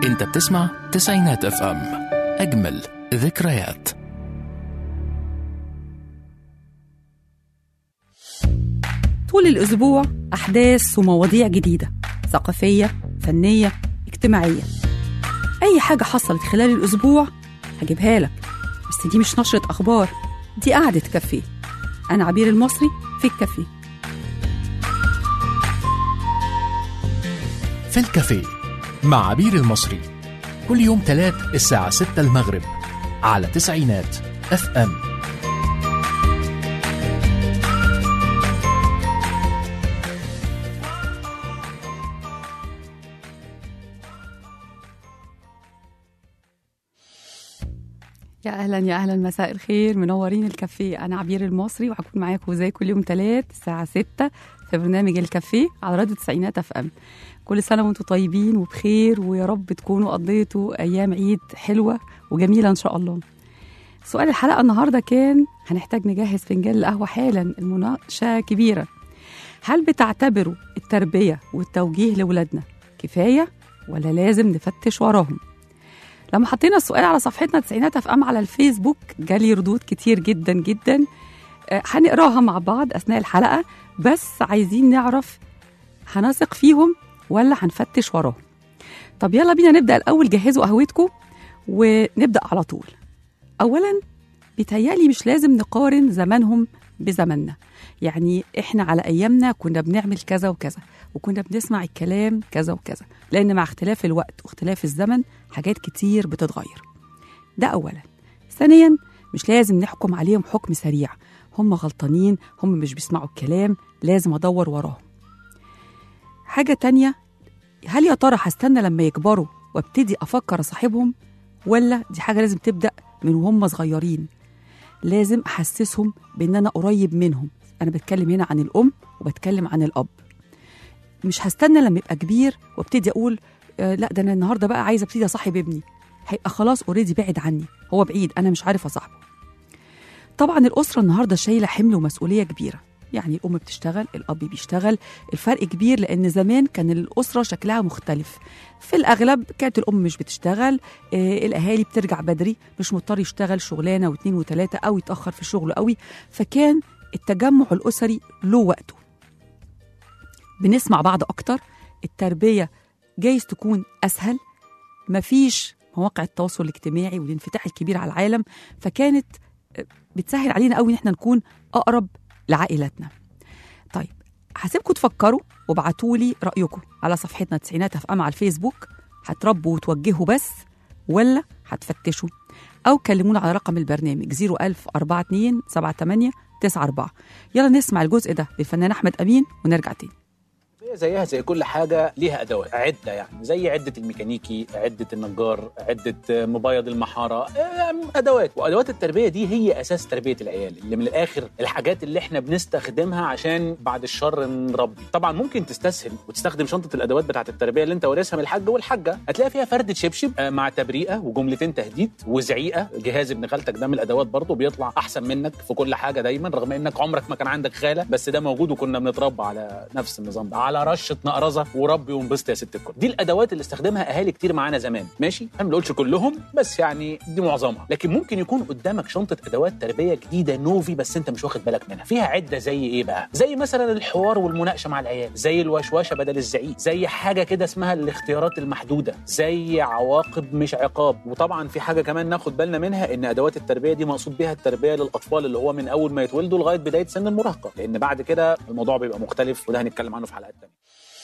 انت بتسمع تسعينات اف ام اجمل ذكريات طول الأسبوع أحداث ومواضيع جديدة ثقافية فنية اجتماعية أي حاجة حصلت خلال الأسبوع هجيبها لك بس دي مش نشرة أخبار دي قعدة كافيه أنا عبير المصري في الكافيه في الكافيه مع عبير المصري كل يوم تلات الساعة 6 المغرب على تسعينات اف ام يا أهلا يا أهلا مساء الخير منورين الكافيه أنا عبير المصري وهكون معاكم زي كل يوم تلات الساعة 6 في برنامج الكافيه على راديو تسعينات اف ام كل سنة وانتم طيبين وبخير ويا رب تكونوا قضيتوا أيام عيد حلوة وجميلة إن شاء الله سؤال الحلقة النهاردة كان هنحتاج نجهز فنجان القهوة حالا المناقشة كبيرة هل بتعتبروا التربية والتوجيه لولادنا كفاية ولا لازم نفتش وراهم لما حطينا السؤال على صفحتنا تسعينات اف ام على الفيسبوك جالي ردود كتير جدا جدا آه، هنقراها مع بعض اثناء الحلقه بس عايزين نعرف هنثق فيهم ولا هنفتش وراهم طب يلا بينا نبدا الاول جهزوا قهوتكم ونبدا على طول اولا بيتهيألي مش لازم نقارن زمانهم بزماننا يعني احنا على ايامنا كنا بنعمل كذا وكذا وكنا بنسمع الكلام كذا وكذا لان مع اختلاف الوقت واختلاف الزمن حاجات كتير بتتغير ده اولا ثانيا مش لازم نحكم عليهم حكم سريع هم غلطانين هم مش بيسمعوا الكلام لازم ادور وراهم حاجه تانية هل يا ترى هستنى لما يكبروا وابتدي افكر اصاحبهم ولا دي حاجه لازم تبدا من وهم صغيرين لازم احسسهم بان انا قريب منهم انا بتكلم هنا عن الام وبتكلم عن الاب مش هستنى لما يبقى كبير وابتدي اقول آه لا ده انا النهارده بقى عايزه ابتدي اصاحب ابني هيبقى خلاص اوريدي بعد عني هو بعيد انا مش عارف اصاحبه طبعا الاسره النهارده شايله حمل ومسؤوليه كبيره يعني الام بتشتغل الاب بيشتغل الفرق كبير لان زمان كان الاسره شكلها مختلف في الاغلب كانت الام مش بتشتغل آه الاهالي بترجع بدري مش مضطر يشتغل شغلانه واثنين وثلاثه او يتاخر في الشغل قوي فكان التجمع الاسري له وقته بنسمع بعض اكتر التربيه جايز تكون اسهل مفيش مواقع التواصل الاجتماعي والانفتاح الكبير على العالم فكانت آه، بتسهل علينا قوي ان احنا نكون اقرب لعائلاتنا طيب هسيبكم تفكروا وابعتوا لي رايكم على صفحتنا تسعينات اف ام على الفيسبوك هتربوا وتوجهوا بس ولا هتفتشوا او كلمونا على رقم البرنامج 01000 42 78 94 يلا نسمع الجزء ده للفنان احمد امين ونرجع تاني هي زيها زي كل حاجة ليها أدوات عدة يعني زي عدة الميكانيكي عدة النجار عدة مبيض المحارة آم، أدوات وأدوات التربية دي هي أساس تربية العيال اللي من الآخر الحاجات اللي إحنا بنستخدمها عشان بعد الشر نربي طبعا ممكن تستسهل وتستخدم شنطة الأدوات بتاعة التربية اللي أنت وارثها من الحاج والحاجة هتلاقي فيها فردة شبشب آه، مع تبريئة وجملتين تهديد وزعيقة جهاز ابن خالتك ده من الأدوات برضه بيطلع أحسن منك في كل حاجة دايما رغم إنك عمرك ما كان عندك خالة بس ده موجود وكنا بنتربى على نفس النظام ده على رشه نقرزه وربي وانبسط يا ست الكل دي الادوات اللي استخدمها اهالي كتير معانا زمان ماشي انا ما بقولش كلهم بس يعني دي معظمها لكن ممكن يكون قدامك شنطه ادوات تربيه جديده نوفي بس انت مش واخد بالك منها فيها عده زي ايه بقى زي مثلا الحوار والمناقشه مع العيال زي الوشوشه بدل الزعيق زي حاجه كده اسمها الاختيارات المحدوده زي عواقب مش عقاب وطبعا في حاجه كمان ناخد بالنا منها ان ادوات التربيه دي مقصود بيها التربيه للاطفال اللي هو من اول ما يتولدوا لغايه بدايه سن المراهقه لان بعد كده الموضوع بيبقى مختلف وده هنتكلم عنه في حلقات تانية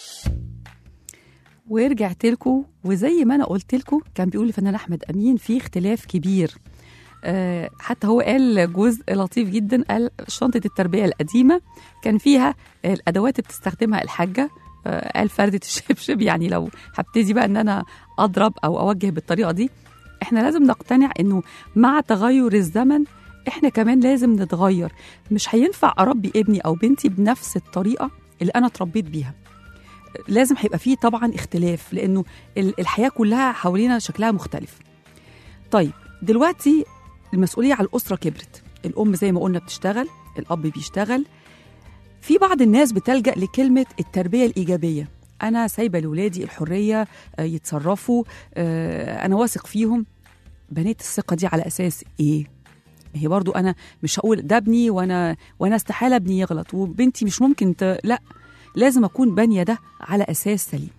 ورجعت لكم وزي ما انا قلت لكم كان بيقول الفنان احمد امين في اختلاف كبير آه، حتى هو قال جزء لطيف جدا قال شنطه التربيه القديمه كان فيها الادوات اللي بتستخدمها الحاجه آه، قال فردة الشبشب يعني لو هبتدي بقى ان انا اضرب او اوجه بالطريقه دي احنا لازم نقتنع انه مع تغير الزمن احنا كمان لازم نتغير مش هينفع اربي ابني او بنتي بنفس الطريقه اللي انا اتربيت بيها لازم هيبقى فيه طبعا اختلاف لانه ال- الحياه كلها حوالينا شكلها مختلف طيب دلوقتي المسؤوليه على الاسره كبرت الام زي ما قلنا بتشتغل الاب بيشتغل في بعض الناس بتلجا لكلمه التربيه الايجابيه انا سايبه لاولادي الحريه آه، يتصرفوا آه، انا واثق فيهم بنيت الثقه دي على اساس ايه هي برضو انا مش هقول ده ابني وانا وانا استحاله ابني يغلط وبنتي مش ممكن ت... لا لازم اكون بانيه ده على اساس سليم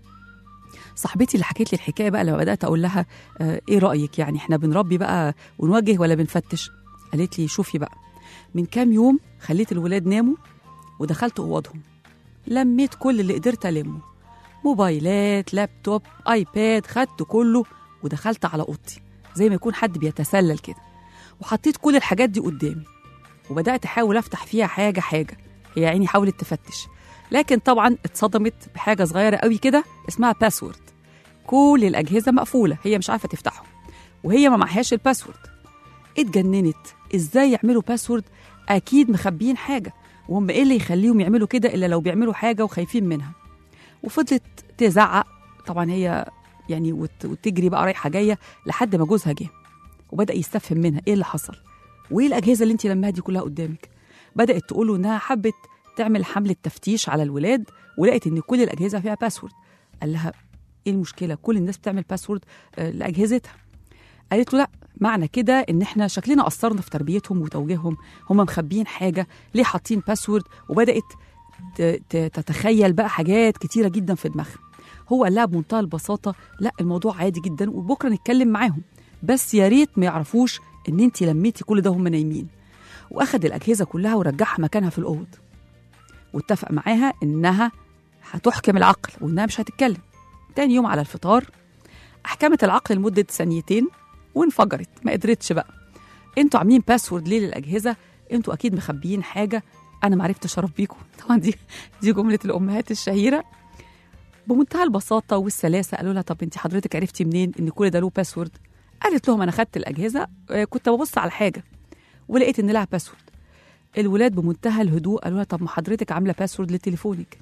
صاحبتي اللي حكيت لي الحكايه بقى لما بدات اقول لها آه ايه رايك يعني احنا بنربي بقى ونوجه ولا بنفتش قالت لي شوفي بقى من كام يوم خليت الولاد ناموا ودخلت اوضهم لميت كل اللي قدرت المه موبايلات لابتوب ايباد خدت كله ودخلت على اوضتي زي ما يكون حد بيتسلل كده وحطيت كل الحاجات دي قدامي وبدات احاول افتح فيها حاجه حاجه هي عيني حاولت تفتش لكن طبعا اتصدمت بحاجه صغيره قوي كده اسمها باسورد كل الاجهزه مقفوله هي مش عارفه تفتحه وهي ما معهاش الباسورد اتجننت ازاي يعملوا باسورد اكيد مخبيين حاجه وهم ايه اللي يخليهم يعملوا كده الا لو بيعملوا حاجه وخايفين منها وفضلت تزعق طبعا هي يعني وت- وتجري بقى رايحه جايه لحد ما جوزها جه وبدا يستفهم منها ايه اللي حصل وايه الاجهزه اللي انت لماها دي كلها قدامك بدات تقول له انها حبت تعمل حمله تفتيش على الولاد ولقت ان كل الاجهزه فيها باسورد قال لها ايه المشكله كل الناس بتعمل باسورد آه، لاجهزتها قالت له لا معنى كده ان احنا شكلنا قصرنا في تربيتهم وتوجيههم هم مخبيين حاجه ليه حاطين باسورد وبدات ت- ت- تتخيل بقى حاجات كتيره جدا في دماغها هو قال لها بمنتهى البساطه لا الموضوع عادي جدا وبكره نتكلم معاهم بس يا ريت ما يعرفوش ان انت لميتي كل ده هم نايمين واخد الاجهزه كلها ورجعها مكانها في الاوض واتفق معاها انها هتحكم العقل وانها مش هتتكلم تاني يوم على الفطار احكمت العقل لمده ثانيتين وانفجرت ما قدرتش بقى انتوا عاملين باسورد ليه للاجهزه انتوا اكيد مخبيين حاجه انا ما عرفتش اربيكم طبعا دي دي جمله الامهات الشهيره بمنتهى البساطه والسلاسه قالوا لها طب انت حضرتك عرفتي منين ان كل ده له باسورد قالت لهم انا خدت الاجهزه آه، كنت ببص على حاجه ولقيت ان لها باسورد الولاد بمنتهى الهدوء قالوا لها طب ما حضرتك عامله باسورد لتليفونك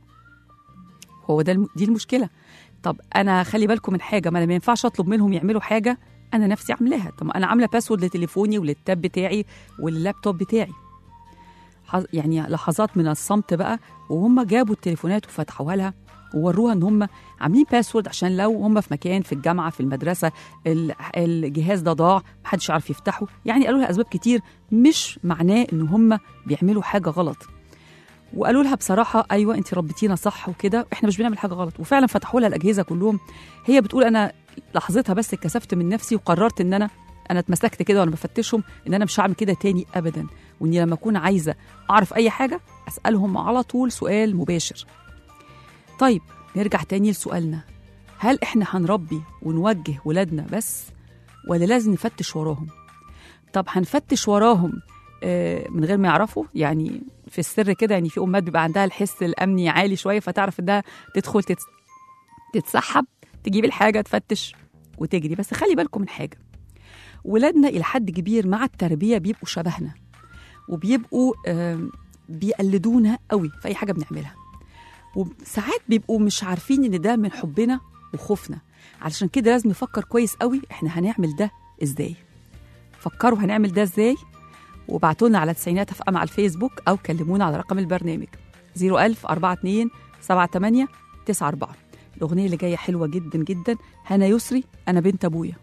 هو ده الم... دي المشكله طب انا خلي بالكم من حاجه ما انا ما ينفعش اطلب منهم يعملوا حاجه انا نفسي عاملاها طب ما انا عامله باسورد لتليفوني وللتاب بتاعي واللابتوب بتاعي حظ- يعني لحظات من الصمت بقى وهم جابوا التليفونات وفتحوها لها ووروها ان هم عاملين باسورد عشان لو هم في مكان في الجامعه في المدرسه ال- الجهاز ده ضاع محدش يعرف يفتحه يعني قالوا لها اسباب كتير مش معناه ان هم بيعملوا حاجه غلط وقالوا لها بصراحه ايوه انت ربيتينا صح وكده احنا مش بنعمل حاجه غلط وفعلا فتحوا لها الاجهزه كلهم هي بتقول انا لحظتها بس اتكسفت من نفسي وقررت ان انا انا اتمسكت كده وانا بفتشهم ان انا مش هعمل كده تاني ابدا واني لما اكون عايزه اعرف اي حاجه اسالهم على طول سؤال مباشر طيب نرجع تاني لسؤالنا هل احنا هنربي ونوجه ولادنا بس ولا لازم نفتش وراهم طب هنفتش وراهم آه، من غير ما يعرفوا يعني في السر كده يعني في امهات بيبقى عندها الحس الامني عالي شويه فتعرف انها تدخل تتس... تتسحب تجيب الحاجه تفتش وتجري بس خلي بالكم من حاجه ولادنا الى حد كبير مع التربيه بيبقوا شبهنا وبيبقوا آم، بيقلدونا قوي في اي حاجه بنعملها وساعات بيبقوا مش عارفين ان ده من حبنا وخوفنا علشان كده لازم نفكر كويس قوي احنا هنعمل ده ازاي فكروا هنعمل ده ازاي وابعتوا لنا على تسعينات اف ام على الفيسبوك او كلمونا على رقم البرنامج 01000 42 78 94 الاغنيه اللي جايه حلوه جدا جدا هنا يسري انا بنت ابويا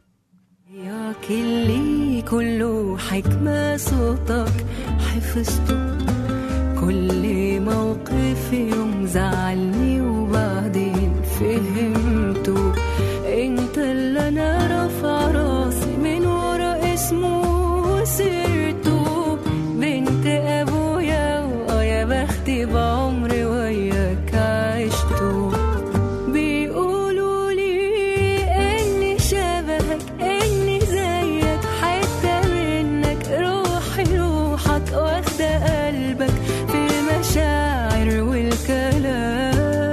يا كلي كله حكمة صوتك حفظته كل موقف يوم زعلني وبعدين فهمته انت اللي انا رافع راسي من ورا اسمه وسيرته بنت ابويا واه يا بختي بعمري وياك عشته بيقولوا لي اني شبهك اني زيك حتى منك روحي روحك واخدة قلبك في المشاعر والكلام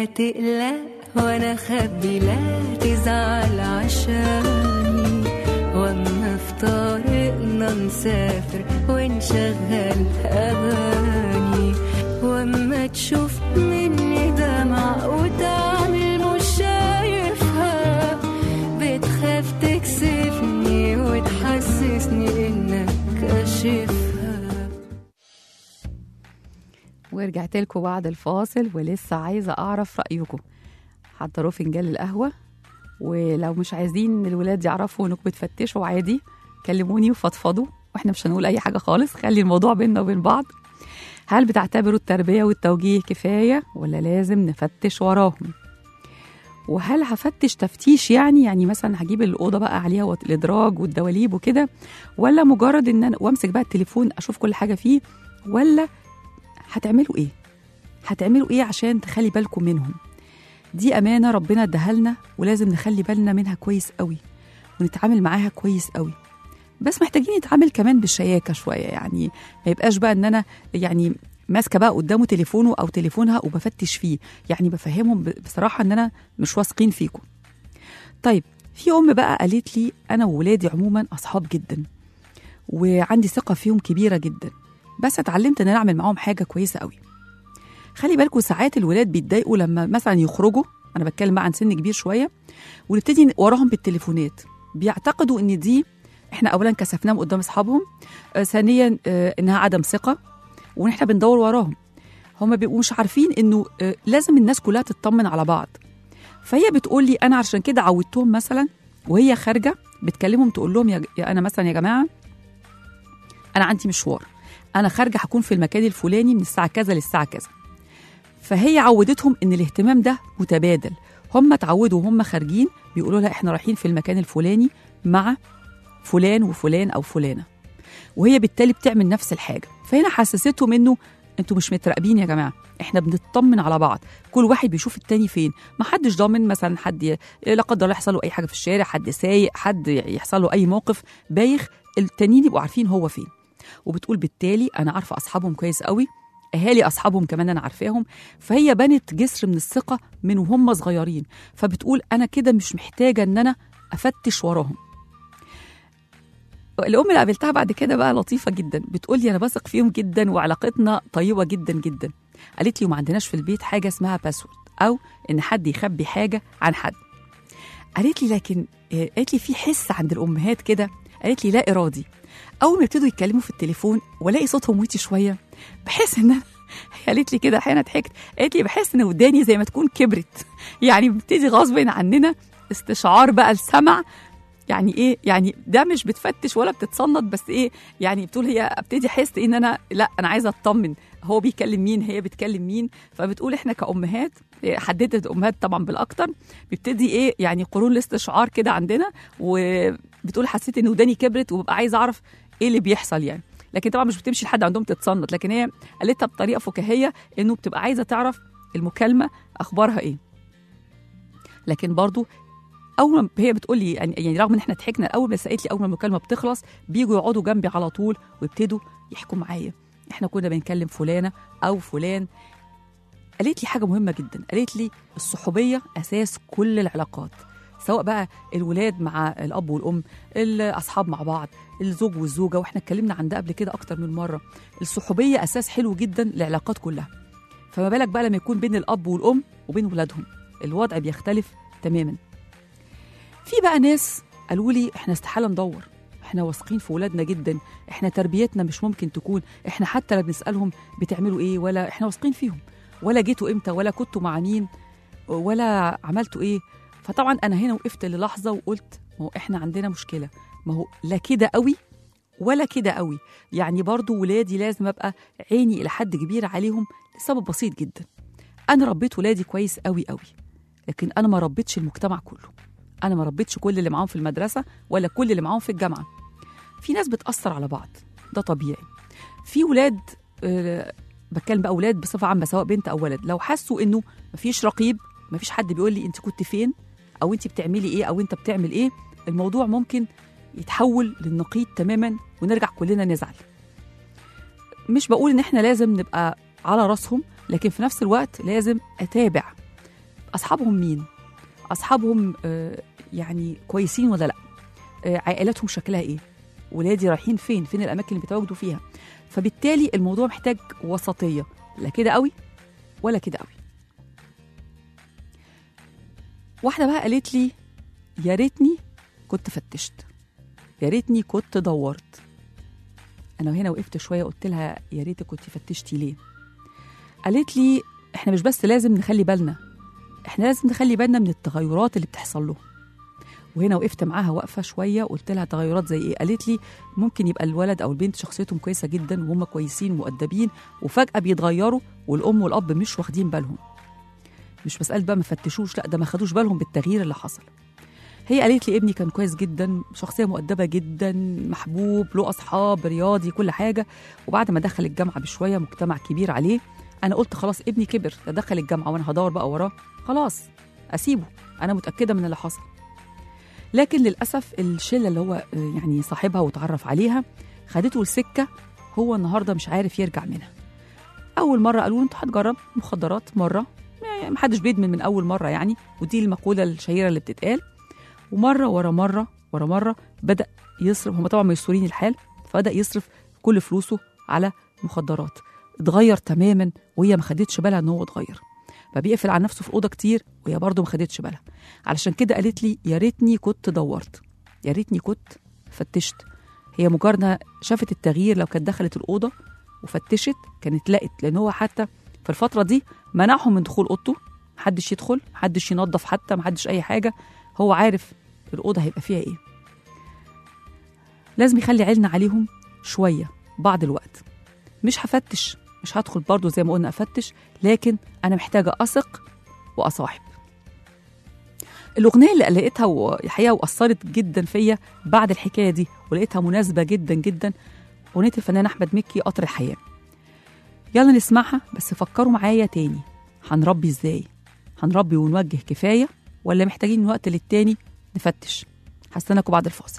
لا تقلق وانا خبي لا تزعل عشاني واما في طريقنا نسافر ونشغل اغاني واما تشوف مني دمع وتعمل مش شايفها بتخاف تكسفني وتحسسني انك كاشفها ورجعت لكم بعد الفاصل ولسه عايزه اعرف رايكم حضروا فنجان القهوه ولو مش عايزين الولاد يعرفوا انكم بتفتشوا عادي كلموني وفضفضوا واحنا مش هنقول اي حاجه خالص خلي الموضوع بيننا وبين بعض هل بتعتبروا التربيه والتوجيه كفايه ولا لازم نفتش وراهم وهل هفتش تفتيش يعني يعني مثلا هجيب الاوضه بقى عليها وت- الادراج والدواليب وكده ولا مجرد ان انا وامسك بقى التليفون اشوف كل حاجه فيه ولا هتعملوا ايه هتعملوا ايه عشان تخلي بالكم منهم دي امانه ربنا اداها لنا ولازم نخلي بالنا منها كويس قوي ونتعامل معاها كويس قوي بس محتاجين نتعامل كمان بالشياكه شويه يعني ما يبقاش بقى ان انا يعني ماسكه بقى قدامه تليفونه او تليفونها وبفتش فيه يعني بفهمهم ب- بصراحه ان انا مش واثقين فيكم طيب في ام بقى قالت لي انا وولادي عموما اصحاب جدا وعندي ثقه فيهم كبيره جدا بس اتعلمت ان انا اعمل معاهم حاجه كويسه قوي خلي بالكم ساعات الولاد بيتضايقوا لما مثلا يخرجوا انا بتكلم بقى عن سن كبير شويه ونبتدي وراهم بالتليفونات بيعتقدوا ان دي احنا اولا كسفناهم قدام اصحابهم آه ثانيا آه انها عدم ثقه وان احنا بندور وراهم هم بيبقوا مش عارفين انه آه لازم الناس كلها تطمن على بعض فهي بتقول لي انا عشان كده عودتهم مثلا وهي خارجه بتكلمهم تقول لهم يا, يا انا مثلا يا جماعه انا عندي مشوار انا خارجه هكون في المكان الفلاني من الساعه كذا للساعه كذا فهي عودتهم ان الاهتمام ده متبادل هم اتعودوا وهم خارجين بيقولوا لها احنا رايحين في المكان الفلاني مع فلان وفلان او فلانه وهي بالتالي بتعمل نفس الحاجه فهنا حسستهم انه انتوا مش متراقبين يا جماعه احنا بنطمن على بعض كل واحد بيشوف التاني فين ما حدش ضامن مثلا حد ي... لا قدر الله يحصل له اي حاجه في الشارع حد سايق حد يحصل له اي موقف بايخ التانيين يبقوا عارفين هو فين وبتقول بالتالي انا عارفه اصحابهم كويس قوي اهالي اصحابهم كمان انا عارفاهم فهي بنت جسر من الثقه من وهم صغيرين فبتقول انا كده مش محتاجه ان انا افتش وراهم الام اللي قابلتها بعد كده بقى لطيفه جدا بتقول لي انا بثق فيهم جدا وعلاقتنا طيبه جدا جدا قالت لي وما عندناش في البيت حاجه اسمها باسورد او ان حد يخبي حاجه عن حد قالت لي لكن آه، قالت لي في حس عند الامهات كده قالت لي لا ارادي اول ما يبتدوا يتكلموا في التليفون والاقي صوتهم ويتي شويه بحس ان انا هي قالت لي كده احيانا ضحكت قالت لي بحس ان وداني زي ما تكون كبرت يعني بتبتدي غصب عننا استشعار بقى السمع يعني ايه يعني ده مش بتفتش ولا بتتصنت بس ايه يعني بتقول هي ابتدي احس ان انا لا انا عايزه اطمن هو بيكلم مين هي بتكلم مين فبتقول احنا كامهات إيه، حددت الامهات طبعا بالاكتر بيبتدي ايه يعني قرون الاستشعار كده عندنا وبتقول حسيت ان وداني كبرت وببقى عايزه اعرف ايه اللي بيحصل يعني لكن طبعا مش بتمشي لحد عندهم تتصنت لكن هي قالتها بطريقه فكاهيه انه بتبقى عايزه تعرف المكالمه اخبارها ايه لكن برضو اول ما هي بتقول لي يعني, يعني رغم ان احنا ضحكنا الاول بس قالت لي اول ما المكالمه بتخلص بيجوا يقعدوا جنبي على طول ويبتدوا يحكوا معايا احنا كنا بنكلم فلانه او فلان قالت لي حاجه مهمه جدا قالت لي الصحوبيه اساس كل العلاقات سواء بقى الولاد مع الاب والام الاصحاب مع بعض الزوج والزوجه واحنا اتكلمنا عن ده قبل كده اكتر من مره الصحوبيه اساس حلو جدا للعلاقات كلها فما بالك بقى لما يكون بين الاب والام وبين ولادهم الوضع بيختلف تماما في بقى ناس قالوا لي احنا استحاله ندور احنا واثقين في ولادنا جدا احنا تربيتنا مش ممكن تكون احنا حتى لا بنسالهم بتعملوا ايه ولا احنا واثقين فيهم ولا جيتوا امتى ولا كنتوا مع مين ولا عملتوا ايه فطبعا انا هنا وقفت للحظه وقلت ما هو احنا عندنا مشكله ما هو لا كده قوي ولا كده قوي يعني برضو ولادي لازم ابقى عيني الى حد كبير عليهم لسبب بسيط جدا انا ربيت ولادي كويس قوي قوي لكن انا ما ربيتش المجتمع كله انا ما ربيتش كل اللي معاهم في المدرسه ولا كل اللي معاهم في الجامعه في ناس بتاثر على بعض ده طبيعي في ولاد آه، بتكلم بقى اولاد بصفه عامه سواء بنت او ولد لو حسوا انه مفيش رقيب مفيش حد بيقول لي انت كنت فين او انت بتعملي ايه او انت بتعمل ايه الموضوع ممكن يتحول للنقيض تماما ونرجع كلنا نزعل مش بقول ان احنا لازم نبقى على راسهم لكن في نفس الوقت لازم اتابع اصحابهم مين اصحابهم آه، يعني كويسين ولا لا آه، عائلاتهم شكلها ايه ولادي رايحين فين فين الاماكن اللي بيتواجدوا فيها فبالتالي الموضوع محتاج وسطيه لا كده قوي ولا كده قوي واحده بقى قالت لي يا ريتني كنت فتشت يا ريتني كنت دورت انا هنا وقفت شويه قلت لها يا ريتك كنت فتشتي ليه قالت لي احنا مش بس لازم نخلي بالنا احنا لازم نخلي بالنا من التغيرات اللي بتحصل له وهنا وقفت معاها واقفه شويه وقلت لها تغيرات زي ايه قالت لي ممكن يبقى الولد او البنت شخصيتهم كويسه جدا وهم كويسين ومؤدبين وفجاه بيتغيروا والام والاب مش واخدين بالهم مش مساله بقى ما فتشوش لا ده ما خدوش بالهم بالتغيير اللي حصل هي قالت لي ابني كان كويس جدا شخصيه مؤدبه جدا محبوب له اصحاب رياضي كل حاجه وبعد ما دخل الجامعه بشويه مجتمع كبير عليه انا قلت خلاص ابني كبر ده دخل الجامعه وانا هدور بقى وراه خلاص اسيبه انا متاكده من اللي حصل لكن للاسف الشله اللي هو آه، يعني صاحبها وتعرف عليها خدته لسكه هو النهارده مش عارف يرجع منها اول مره قالوا له انت هتجرب مخدرات مره يعني محدش بيدمن من اول مره يعني ودي المقوله الشهيره اللي بتتقال ومره ورا مره ورا مره بدا يصرف هم طبعا ميسورين الحال فبدا يصرف كل فلوسه على مخدرات اتغير تماما وهي ما خدتش بالها ان هو اتغير فبيقفل على نفسه في الاوضه كتير وهي برضه ما خدتش بالها علشان كده قالت لي يا ريتني كنت دورت يا ريتني كنت فتشت هي مجرد إنها شافت التغيير لو كانت دخلت الاوضه وفتشت كانت لقت لان هو حتى في الفتره دي منعهم من دخول اوضته محدش يدخل محدش ينظف حتى محدش اي حاجه هو عارف الاوضه هيبقى فيها ايه لازم يخلي عيننا عليهم شويه بعض الوقت مش هفتش مش هدخل برضه زي ما قلنا افتش لكن انا محتاجه اثق واصاحب الاغنيه اللي لقيتها وحقيقه واثرت جدا فيا بعد الحكايه دي ولقيتها مناسبه جدا جدا اغنيه الفنان احمد مكي قطر الحياه يلا نسمعها بس فكروا معايا تاني هنربي ازاي هنربي ونوجه كفايه ولا محتاجين من وقت للتاني نفتش هستناكم بعد الفاصل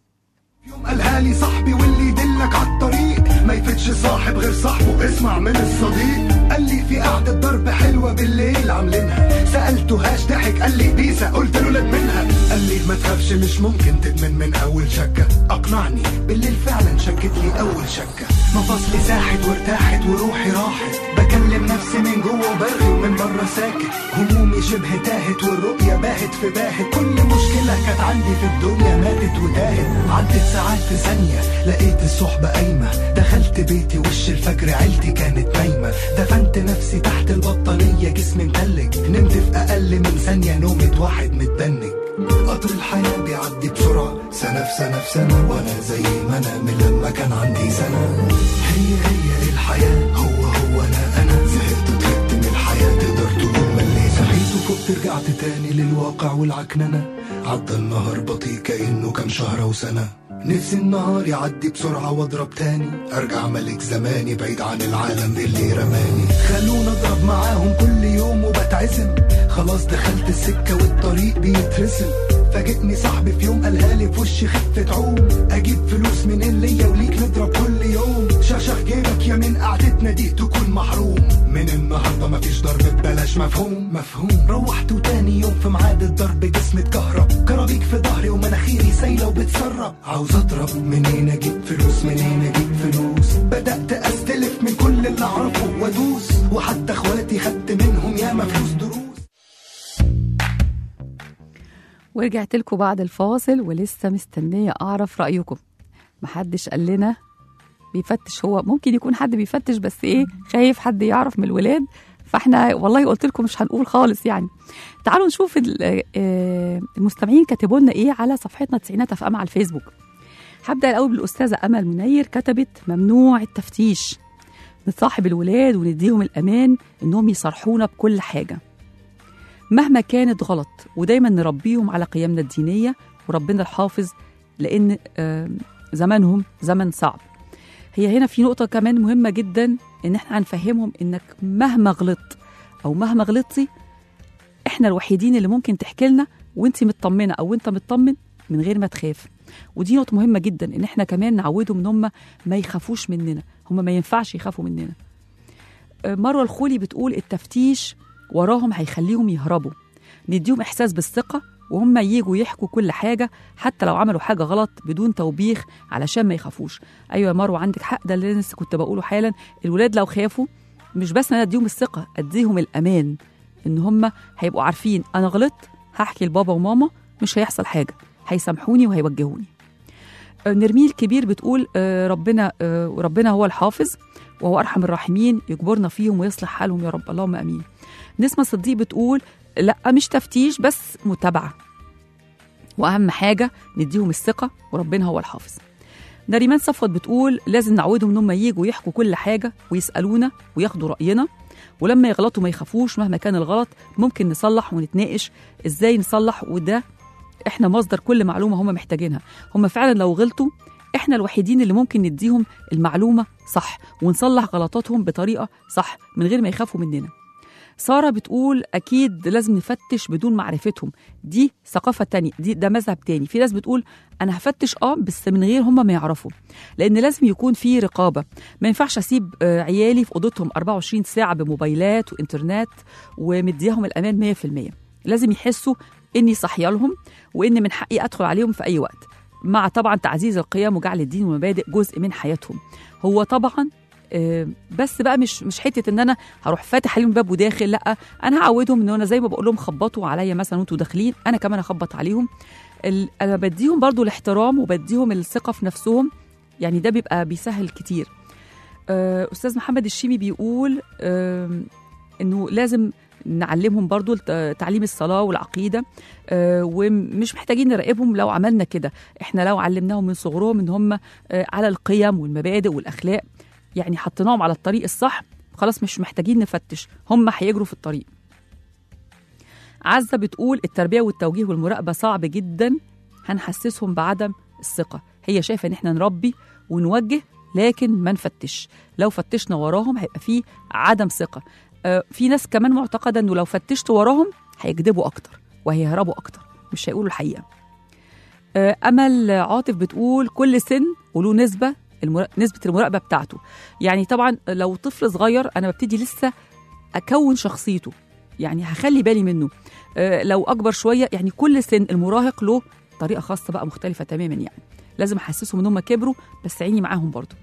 يوم قالها لي صاحبي واللي يدلك عالطريق ما يفتش صاحب غير صاحبه اسمع من الصديق قال لي في قعدة ضرب حلوة بالليل عاملينها سألته هاش ضحك قال لي بيسا قلت له لك منها قال لي ما تخافش مش ممكن تدمن من أول شكة أقنعني بالليل فعلا شكت لي أول شكة مفاصلي ساحت وارتاحت وروحي راحت بكلم نفسي من جوه وبرغي ومن بره ساكت همومي شبه تاهت والرؤية باهت في باهت كل مشكلة كانت عندي في الدنيا ماتت وتاهت عدت ساعات في ثانية لقيت الصحبة قايمة دخلت بيتي وش الفجر عيلتي كانت نايمة دفنت نفسي تحت البطانية جسمي متلج نمت في أقل من ثانية نومة واحد متبنج قطر الحياة بيعدي بسرعة سنة في سنة في سنة وأنا زي ما أنا من لما كان عندي سنة هي هي الحياة هو هو أنا أنا زهقت وتعبت من الحياة تقدر تقول مليت صحيت وفقت رجعت تاني للواقع والعكننة عدى النهار بطيء كأنه كان شهر وسنة نفسي النهار يعدي بسرعة واضرب تاني ارجع ملك زماني بعيد عن العالم اللي رماني خلونا اضرب معاهم كل يوم وبتعزم خلاص دخلت السكة والطريق بيترسم فاجئني صاحبي في يوم قالها لي في وشي خفة عوم اجيب فلوس منين ليا وليك نضرب كل يوم شاشخ جيبك يا من قعدتنا دي تكون محروم من النهارده مفيش ضرب ببلاش مفهوم مفهوم روحت وتاني يوم في ميعاد الضرب جسمي اتكهرب كرابيك في ظهري ومناخيري سايله وبتسرب عاوز اضرب منين اجيب فلوس منين اجيب فلوس بدات استلف من كل اللي اعرفه وادوس وحتى اخواتي خدت منهم ياما فلوس دروس ورجعت لكم بعد الفاصل ولسه مستنية أعرف رأيكم محدش قال لنا بيفتش هو ممكن يكون حد بيفتش بس إيه خايف حد يعرف من الولاد فاحنا والله قلت لكم مش هنقول خالص يعني تعالوا نشوف ال- آه، المستمعين كتبوا لنا ايه على صفحتنا تسعينات اف ام على الفيسبوك هبدا الاول بالاستاذه امل منير كتبت ممنوع التفتيش نصاحب الولاد ونديهم الامان انهم يصرحونا بكل حاجه مهما كانت غلط ودايما نربيهم على قيمنا الدينيه وربنا الحافظ لان آه، زمانهم زمن صعب هي هنا في نقطه كمان مهمه جدا ان احنا هنفهمهم انك مهما غلطت او مهما غلطتي احنا الوحيدين اللي ممكن تحكي لنا وانت مطمنه او انت مطمن من غير ما تخاف ودي نقطه مهمه جدا ان احنا كمان نعودهم ان هم ما يخافوش مننا هم ما ينفعش يخافوا مننا آه، مروه الخولي بتقول التفتيش وراهم هيخليهم يهربوا نديهم إحساس بالثقة وهم ييجوا يحكوا كل حاجة حتى لو عملوا حاجة غلط بدون توبيخ علشان ما يخافوش أيوة يا مروة عندك حق ده اللي أنا لسه كنت بقوله حالا الولاد لو خافوا مش بس أنا أديهم الثقة أديهم الأمان إن هم هيبقوا عارفين أنا غلطت هحكي لبابا وماما مش هيحصل حاجة هيسامحوني وهيوجهوني آه، نرمين الكبير بتقول آه، ربنا آه، ربنا هو الحافظ وهو ارحم الراحمين يجبرنا فيهم ويصلح حالهم يا رب اللهم امين نسمة صديق بتقول لا مش تفتيش بس متابعه واهم حاجه نديهم الثقه وربنا هو الحافظ نريمان صفوت بتقول لازم نعودهم ان هم يجوا يحكوا كل حاجه ويسالونا وياخدوا راينا ولما يغلطوا ما يخافوش مهما كان الغلط ممكن نصلح ونتناقش ازاي نصلح وده احنا مصدر كل معلومه هم محتاجينها هم فعلا لو غلطوا احنا الوحيدين اللي ممكن نديهم المعلومه صح ونصلح غلطاتهم بطريقه صح من غير ما يخافوا مننا ساره بتقول اكيد لازم نفتش بدون معرفتهم دي ثقافه تانية دي ده مذهب تاني في ناس بتقول انا هفتش اه بس من غير هم ما يعرفوا لان لازم يكون في رقابه ما ينفعش اسيب آه، عيالي في اوضتهم 24 ساعه بموبايلات وانترنت ومديهم الامان 100% لازم يحسوا اني صحيه لهم وان من حقي ادخل عليهم في اي وقت مع طبعا تعزيز القيم وجعل الدين والمبادئ جزء من حياتهم هو طبعا آه، بس بقى مش مش حته ان انا هروح فاتح عليهم باب وداخل لا انا هعودهم ان انا زي ما بقول لهم خبطوا عليا مثلا وانتوا داخلين انا كمان اخبط عليهم ال- انا بديهم برضو الاحترام وبديهم الثقه في نفسهم يعني ده بيبقى بيسهل كتير آه، استاذ محمد الشيمي بيقول آم، انه لازم نعلمهم برضو الت- تعليم الصلاة والعقيدة آه، ومش محتاجين نراقبهم لو عملنا كده احنا لو علمناهم من صغرهم ان هم آه، على القيم والمبادئ والأخلاق يعني حطيناهم على الطريق الصح خلاص مش محتاجين نفتش هم هيجروا في الطريق عزة بتقول التربية والتوجيه والمراقبة صعب جدا هنحسسهم بعدم الثقة هي شايفة ان احنا نربي ونوجه لكن ما نفتش لو فتشنا وراهم هيبقى فيه عدم ثقة آه، في ناس كمان معتقدة انه لو فتشت وراهم هيكذبوا اكتر وهيهربوا اكتر مش هيقولوا الحقيقة آه، امل عاطف بتقول كل سن وله نسبة المرا... نسبة المراقبة بتاعته يعني طبعا لو طفل صغير انا ببتدي لسه اكون شخصيته يعني هخلي بالي منه آه، لو اكبر شويه يعني كل سن المراهق له طريقه خاصه بقى مختلفه تماما يعني لازم احسسهم ان هم كبروا بس عيني معاهم برضو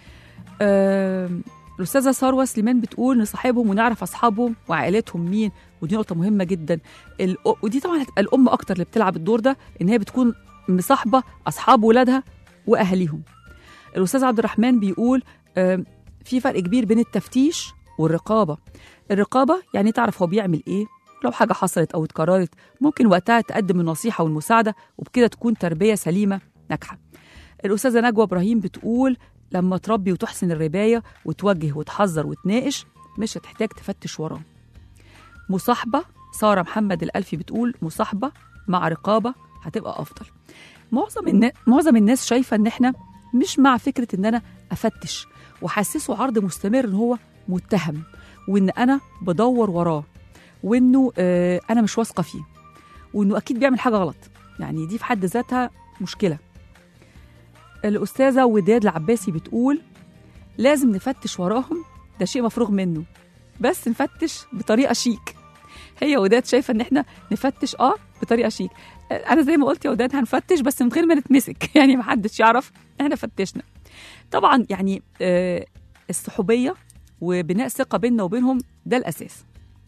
آه، الاستاذه ثروه سليمان بتقول نصاحبهم ونعرف اصحابهم وعائلتهم مين ودي نقطه مهمه جدا الأ- ودي طبعا هتبقى الام اكتر اللي بتلعب الدور ده ان هي بتكون مصاحبه اصحاب ولادها واهاليهم الاستاذ عبد الرحمن بيقول آه، في فرق كبير بين التفتيش والرقابه الرقابه يعني تعرف هو بيعمل ايه لو حاجه حصلت او اتكررت ممكن وقتها تقدم النصيحه والمساعده وبكده تكون تربيه سليمه ناجحه الاستاذه نجوى ابراهيم بتقول لما تربي وتحسن الربايه وتوجه وتحذر وتناقش مش هتحتاج تفتش وراه مصاحبه ساره محمد الالفي بتقول مصاحبه مع رقابه هتبقى افضل معظم الناس معظم الناس شايفه ان احنا مش مع فكره ان انا افتش وحسسه عرض مستمر ان هو متهم وان انا بدور وراه وانه آه انا مش واثقه فيه وانه اكيد بيعمل حاجه غلط يعني دي في حد ذاتها مشكله الاستاذه وداد العباسي بتقول لازم نفتش وراهم ده شيء مفروغ منه بس نفتش بطريقه شيك هي وداد شايفه ان احنا نفتش اه بطريقه شيك آه، انا زي ما قلت يا وداد هنفتش بس من غير ما نتمسك يعني ما حدش يعرف احنا فتشنا طبعا يعني آه الصحوبيه وبناء ثقه بيننا وبينهم ده الاساس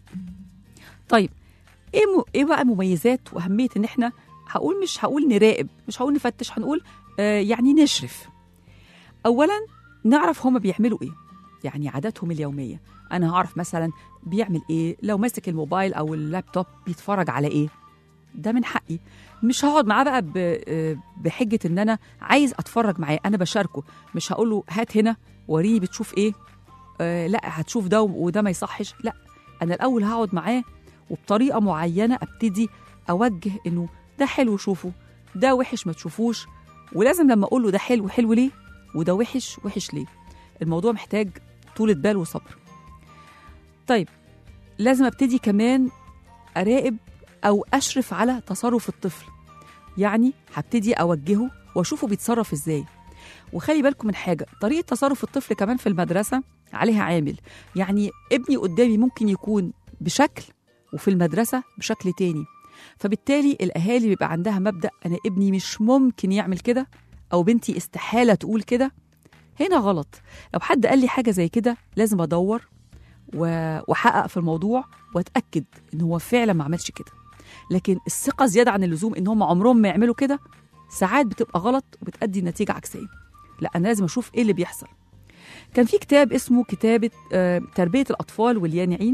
طيب ايه م... ايه بقى مميزات واهميه ان احنا هقول مش هقول نراقب مش هقول نفتش هنقول آه يعني نشرف اولا نعرف هما بيعملوا ايه يعني عاداتهم اليوميه انا هعرف مثلا بيعمل ايه لو ماسك الموبايل او اللابتوب بيتفرج على ايه ده من حقي مش هقعد معاه بقى ب- آه، بحجه ان انا عايز اتفرج معاه انا بشاركه مش هقول له هات هنا وريني بتشوف ايه آه لا هتشوف ده وده ما يصحش لا انا الاول هقعد معاه وبطريقه معينه ابتدي اوجه انه ده حلو شوفه ده وحش ما تشوفوش ولازم لما اقول له ده حلو حلو ليه وده وحش وحش ليه الموضوع محتاج طولة بال وصبر طيب لازم ابتدي كمان اراقب او اشرف على تصرف الطفل يعني هبتدي اوجهه واشوفه بيتصرف ازاي وخلي بالكم من حاجه طريقه تصرف الطفل كمان في المدرسه عليها عامل يعني ابني قدامي ممكن يكون بشكل وفي المدرسة بشكل تاني فبالتالي الأهالي بيبقى عندها مبدأ أنا ابني مش ممكن يعمل كده أو بنتي استحالة تقول كده هنا غلط لو حد قال لي حاجة زي كده لازم أدور و- وأحقق في الموضوع وأتأكد إن هو فعلا ما عملش كده لكن الثقة زيادة عن اللزوم إن هم عمرهم ما يعملوا كده ساعات بتبقى غلط وبتأدي نتيجة عكسية لا أنا لازم أشوف إيه اللي بيحصل كان في كتاب اسمه كتابة آه، تربية الأطفال واليانعين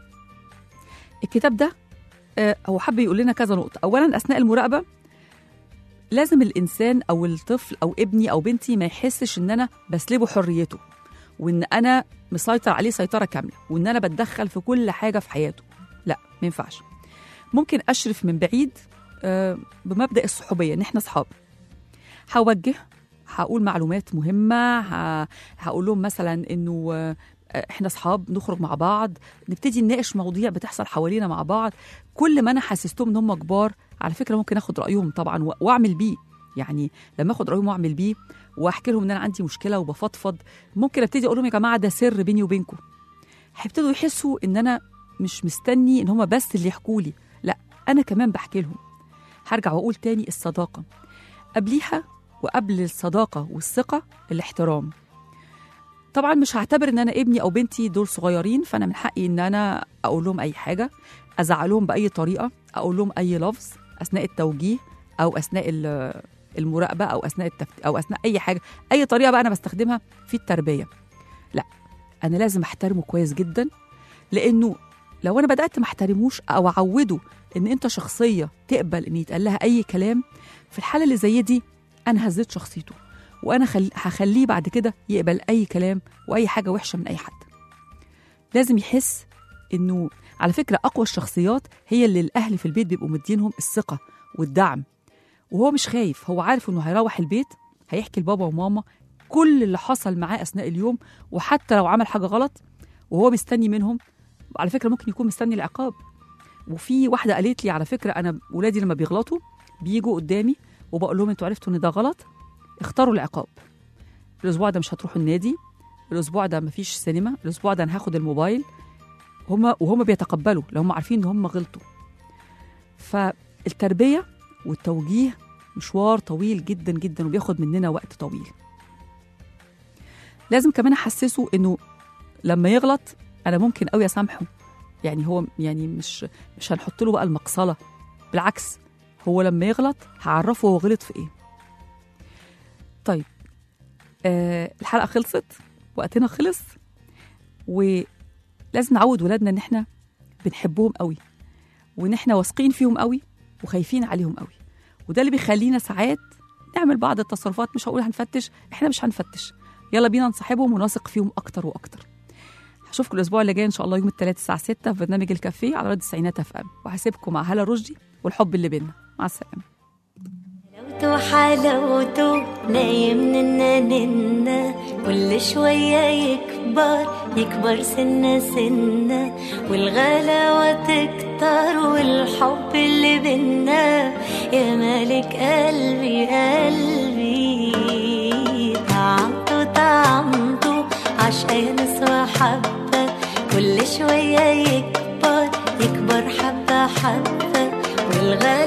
الكتاب ده آه، هو حب يقول لنا كذا نقطة أولا أثناء المراقبة لازم الإنسان أو الطفل أو ابني أو بنتي ما يحسش إن أنا بسلبه حريته وإن أنا مسيطر عليه سيطرة كاملة وإن أنا بتدخل في كل حاجة في حياته لا ما ينفعش ممكن أشرف من بعيد آه، بمبدأ الصحوبية إن إحنا أصحاب هوجه هقول معلومات مهمة ه- هقول لهم مثلا إنه آه، احنا اصحاب نخرج مع بعض نبتدي نناقش مواضيع بتحصل حوالينا مع بعض كل ما انا حسستهم ان هم كبار على فكره ممكن اخد رايهم طبعا و- واعمل بيه يعني لما اخد رايهم واعمل بيه واحكي لهم ان انا عندي مشكله وبفضفض ممكن ابتدي اقول لهم يا جماعه ده سر بيني وبينكم هيبتدوا يحسوا ان انا مش مستني ان هم بس اللي يحكوا لي لا انا كمان بحكي لهم هرجع واقول تاني الصداقه قبليها وقبل الصداقه والثقه الاحترام طبعا مش هعتبر ان انا ابني او بنتي دول صغيرين فانا من حقي ان انا اقول لهم اي حاجه ازعلهم باي طريقه اقول لهم اي لفظ اثناء التوجيه او اثناء ال- المراقبه او اثناء التفت... او اثناء اي حاجه اي طريقه بقى انا بستخدمها في التربيه لا انا لازم احترمه كويس جدا لانه لو انا بدات ما احترموش او اعوده ان انت شخصيه تقبل ان يتقال لها اي كلام في الحاله اللي زي دي انا هزيت شخصيته وانا خل... هخليه بعد كده يقبل اي كلام واي حاجه وحشه من اي حد لازم يحس انه على فكره اقوى الشخصيات هي اللي الاهل في البيت بيبقوا مدينهم الثقه والدعم وهو مش خايف هو عارف انه هيروح البيت هيحكي لبابا وماما كل اللي حصل معاه اثناء اليوم وحتى لو عمل حاجه غلط وهو مستني منهم على فكره ممكن يكون مستني العقاب وفي واحده قالت لي على فكره انا ولادي لما بيغلطوا بيجوا قدامي وبقول لهم انتوا عرفتوا ان ده غلط اختاروا العقاب الاسبوع ده مش هتروحوا النادي الاسبوع ده مفيش سينما الاسبوع ده انا هاخد الموبايل هما وهما بيتقبلوا لو هم عارفين ان هم غلطوا فالتربيه والتوجيه مشوار طويل جدا جدا وبياخد مننا وقت طويل لازم كمان احسسه انه لما يغلط انا ممكن قوي اسامحه يعني هو يعني مش مش هنحط له بقى المقصله بالعكس هو لما يغلط هعرفه هو غلط في ايه طيب آه الحلقه خلصت وقتنا خلص ولازم نعود ولادنا ان احنا بنحبهم قوي وان احنا واثقين فيهم قوي وخايفين عليهم قوي وده اللي بيخلينا ساعات نعمل بعض التصرفات مش هقول هنفتش احنا مش هنفتش يلا بينا نصاحبهم ونثق فيهم اكتر واكتر هشوفكم الاسبوع اللي جاي ان شاء الله يوم الثلاث الساعه 6 في برنامج الكافيه على راديو التسعينات اف ام وهسيبكم مع هلا رشدي والحب اللي بينا مع السلامه حلاوته حلاوته نايم ننا ننا كل شوية يكبر يكبر سنة سنة والغلاوة تكتر والحب اللي بينا يا مالك قلبي قلبي طعمته طعمته عشقان نسوى حبة كل شوية يكبر يكبر حبة حبة والغلاوة